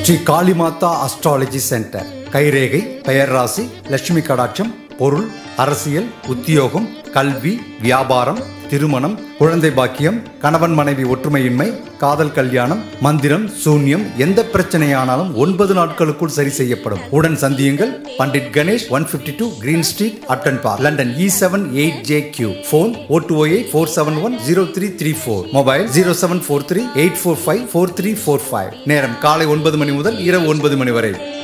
Sri Kalimata astrology centre கைரேகை பெயர் ராசி லட்சுமி கடாட்சம் பொருள் அரசியல் உத்தியோகம் கல்வி வியாபாரம் திருமணம் குழந்தை பாக்கியம் கணவன் மனைவி ஒற்றுமையின்மை காதல் கல்யாணம் மந்திரம் சூன்யம் எந்த பிரச்சனையானாலும் ஒன்பது நாட்களுக்குள் சரி செய்யப்படும் உடன் சந்தியுங்கள் Pandit Ganesh one fifty two green street Upton park London E seven eight J Q phone O two eight four seven one zero three three four mobile zero seven four three eight four five four three four five நேரம் காலை ஒன்பது மணி முதல் இரவு ஒன்பது மணி வரை